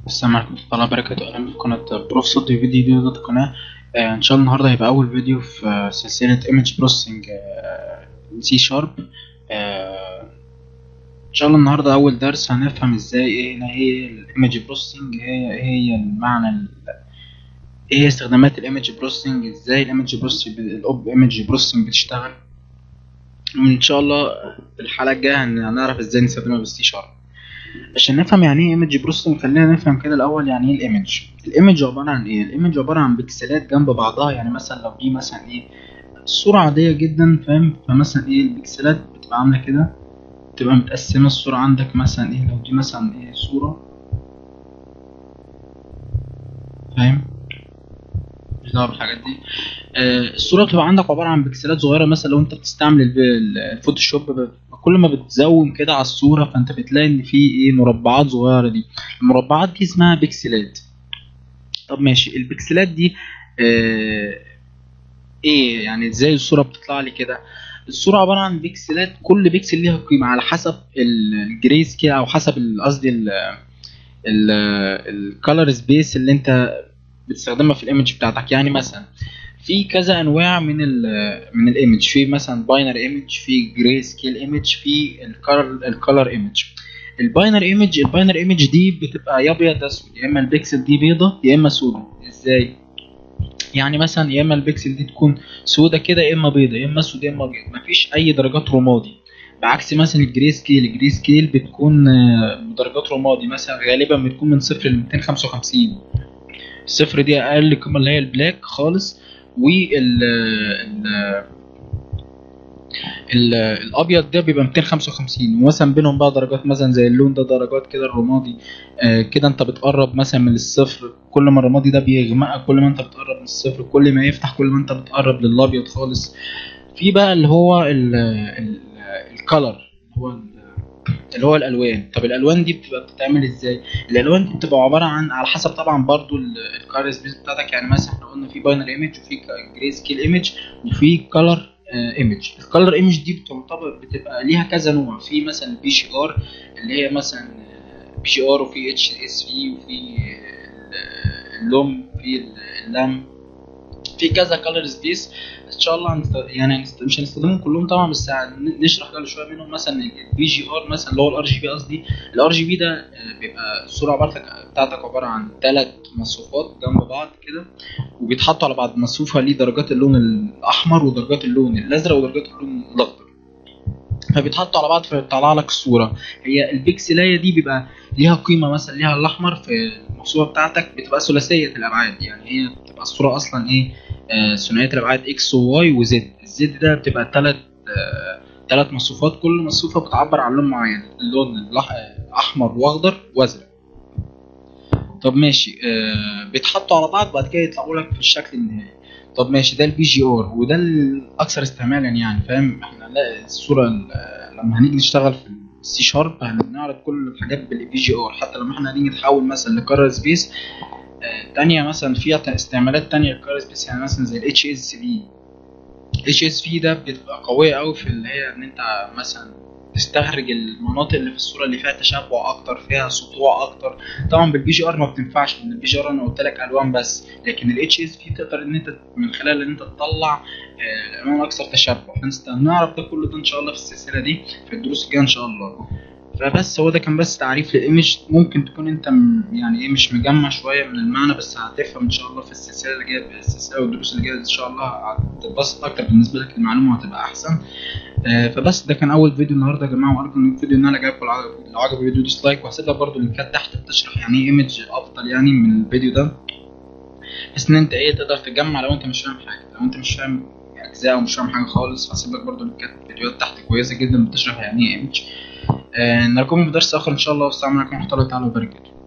السلام عليكم ورحمة الله وبركاته أهلا بكم في قناة بروف صوت فيديو جديد دوت القناة آه إن شاء الله النهاردة هيبقى أول فيديو في آه سلسلة ايمج بروسيسنج سي شارب إن شاء الله النهاردة أول درس هنفهم ازاي ايه هنا هي الايمج بروسيسنج هي ايه هي المعنى ال- ايه هي استخدامات الايمج بروسيسنج ازاي الايمج بروسيسنج الاوب ايمج بروسيسنج بتشتغل وإن شاء الله في الحلقة الجاية هن- هنعرف ازاي نستخدمها بالسي شارب عشان نفهم يعني ايه ايمج بروسيسنج خلينا نفهم كده الاول يعني ايه الايمج الايمج عباره عن ايه الايمج عباره عن بكسلات جنب بعضها يعني مثلا لو دي مثلا ايه صوره عاديه جدا فاهم فمثلا ايه البكسلات بتبقى عامله كده تبقى متقسمه الصوره عندك مثلا ايه لو دي مثلا ايه صوره فاهم مش دعوه بالحاجات دي آه الصوره بتبقى عندك عباره عن بكسلات صغيره مثلا لو انت بتستعمل الب- الفوتوشوب ب- كل ما بتزوم كده على الصوره فانت بتلاقي ان في ايه مربعات صغيره دي المربعات دي اسمها بكسلات طب ماشي البكسلات دي آه ايه يعني ازاي الصوره بتطلع لي كده الصوره عباره عن بكسلات كل بكسل ليها قيمه على حسب الجري سكيل او حسب ال- قصدي الكالر سبيس اللي انت بتستخدمها في الايمج بتاعتك يعني مثلا في كذا انواع من ال من الايمج في مثلا باينر ايمج في جراي سكيل ايمج في الكالر الكالر ايمج الباينر ايمج الباينر ايمج دي بتبقى يا ابيض يا اسود يا اما البكسل دي بيضه يا اما سودا ازاي يعني مثلا يا اما البكسل دي تكون سودا كده يا اما بيضه يا اما اسود يا اما ابيض مفيش اي درجات رمادي بعكس مثلا الجري سكيل الجري سكيل بتكون آه، بدرجات رمادي مثلا غالبا بتكون من صفر ل 255 الصفر دي اقل قيمه اللي هي البلاك خالص وال ال ال- الابيض ده بيبقى 255 ومثلا بينهم بقى درجات مثلا زي اللون ده درجات كده الرمادي آه كده انت بتقرب مثلا من الصفر كل ما الرمادي ده بيغمقك كل ما انت بتقرب من الصفر كل ما يفتح كل ما انت بتقرب للابيض خالص في بقى اللي هو الكالر هو ال- اللي هو الالوان طب الالوان دي بتبقى بتتعمل ازاي الالوان دي بتبقى عباره عن على حسب طبعا برضو الكالر سبيس بتاعتك يعني مثلا احنا قلنا في باينر ايمج وفي جري سكيل ايمج وفي كالر ايمج الكالر ايمج دي بتعتبر بتبقى ليها كذا نوع في مثلا البي جي ار اللي هي مثلا بي جي ار وفي اتش اس في وفي آه، اللوم في اللام في كذا كالر سبيس ان شاء الله هنست... يعني هنست... مش هنستخدمهم كلهم طبعا بس هن- نشرح كده شويه منهم مثلا البي جي ار مثلا اللي هو الار جي بي قصدي الار جي بي ده آه، بيبقى الصوره عبارتك بتاعتك عباره عن ثلاث مصفوفات جنب بعض كده وبيتحطوا على بعض مصفوفه ليه درجات اللون الاحمر ودرجات اللون الازرق ودرجات اللون الاخضر فبيتحطوا على بعض فبيطلع لك الصوره هي البكسلايه دي بيبقى ليها قيمه مثلا ليها الاحمر في المصفوفه بتاعتك بتبقى ثلاثيه الابعاد يعني هي بتبقى الصوره اصلا ايه آه ثنائيه الابعاد اكس وواي وزد الزد ده بتبقى ثلاث ثلاث مصفوفات كل مصفوفه بتعبر عن لون معين اللون الأح- احمر واخضر وازرق طب ماشي آه بيتحطوا على بعض بعد كده يطلعوا لك في الشكل النهائي طب ماشي ده البي جي ار وده الاكثر استعمالا يعني فاهم احنا لا الصوره ال- لما هنيجي نشتغل في السي شارب هنعرض كل الحاجات بالبي جي ار حتى لما احنا هنيجي نحول مثلا لكارل سبيس آه، تانية مثلا فيها استعمالات تانية للكارل سبيس يعني مثلا زي الاتش اس في اتش اس في ده بتبقى قوية قوي في اللي هي ان انت مثلا تستخرج المناطق اللي في الصورة اللي فيها تشبع اكتر فيها سطوع اكتر طبعا بالبي جي ار ما بتنفعش لان البي جي ار انا قلت لك الوان بس لكن الاتش اس في تقدر ان انت من خلال ان انت تطلع آه، الالوان اكثر تشبع فانت هنعرف ده كله ده ان شاء الله في السلسلة دي في الدروس الجاية ان شاء الله فبس هو ده كان بس تعريف للايمج ممكن تكون انت م- يعني ايه مش مجمع شويه من المعنى بس هتفهم ان شاء الله في السلسله اللي جايه السلسله والدروس اللي جايه ان شاء الله هتتبسط اكتر بالنسبه لك المعلومه هتبقى احسن آه فبس ده كان اول فيديو النهارده يا جماعه وارجو ان الفيديو ان انا عجبكم لو لو عجب الفيديو ديسلايك وهسيب لك برده لينكات تحت بتشرح يعني ايه ايمج افضل يعني من الفيديو ده بحيث ان انت ايه تقدر تجمع لو انت مش فاهم حاجه لو انت مش فاهم اجزاء ومش فاهم حاجه خالص هسيب لك برده لينكات فيديوهات تحت كويسه جدا بتشرح يعني ايه ايمج آه، نراكم في درس اخر ان شاء الله والسلام عليكم ورحمه الله تعالى وبركاته